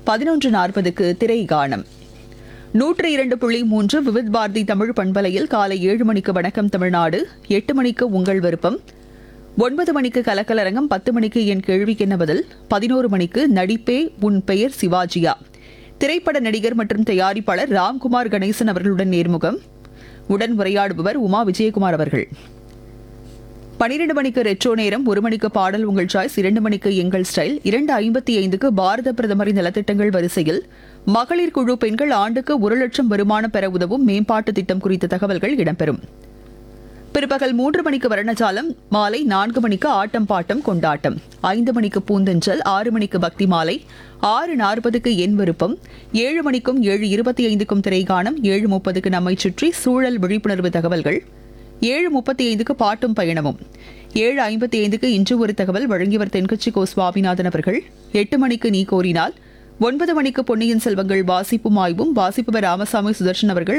பதினொன்று நாற்பதுக்கு திரை கானம் நூற்று இரண்டு புள்ளி மூன்று விவித் பாரதி தமிழ் பண்பலையில் காலை ஏழு மணிக்கு வணக்கம் தமிழ்நாடு எட்டு மணிக்கு உங்கள் விருப்பம் ஒன்பது மணிக்கு கலக்கலரங்கம் பத்து மணிக்கு என் கேள்விக்கென்ன பதில் பதினோரு மணிக்கு நடிப்பே உன் பெயர் சிவாஜியா திரைப்பட நடிகர் மற்றும் தயாரிப்பாளர் ராம்குமார் கணேசன் அவர்களுடன் நேர்முகம் உடன் உரையாடுபவர் உமா விஜயகுமார் அவர்கள் பனிரெண்டு மணிக்கு ரெட்ரோ நேரம் ஒரு மணிக்கு பாடல் உங்கள் சாய்ஸ் இரண்டு மணிக்கு எங்கள் ஸ்டைல் இரண்டு ஐம்பத்தி ஐந்துக்கு பாரத பிரதமரின் நலத்திட்டங்கள் வரிசையில் மகளிர் குழு பெண்கள் ஆண்டுக்கு ஒரு லட்சம் வருமானம் பெற உதவும் மேம்பாட்டு திட்டம் குறித்த தகவல்கள் இடம்பெறும் பிற்பகல் மூன்று மணிக்கு வர்ணஜாலம் மாலை நான்கு மணிக்கு ஆட்டம் பாட்டம் கொண்டாட்டம் ஐந்து மணிக்கு பூந்தென்றல் ஆறு மணிக்கு பக்தி மாலை ஆறு நாற்பதுக்கு என் விருப்பம் ஏழு மணிக்கும் ஏழு இருபத்தி ஐந்துக்கும் திரைகாணம் ஏழு முப்பதுக்கு நம்மை சுற்றி சூழல் விழிப்புணர்வு தகவல்கள் ஏழு முப்பத்தி ஐந்துக்கு பாட்டும் பயணமும் ஏழு ஐம்பத்தி ஐந்துக்கு இன்று ஒரு தகவல் வழங்கியவர் தென்கட்சி கோ சுவாமிநாதன் அவர்கள் எட்டு மணிக்கு நீ கோரினால் ஒன்பது மணிக்கு பொன்னியின் செல்வங்கள் வாசிப்பும் ஆய்வும் வாசிப்பவர் ராமசாமி சுதர்ஷன் அவர்கள்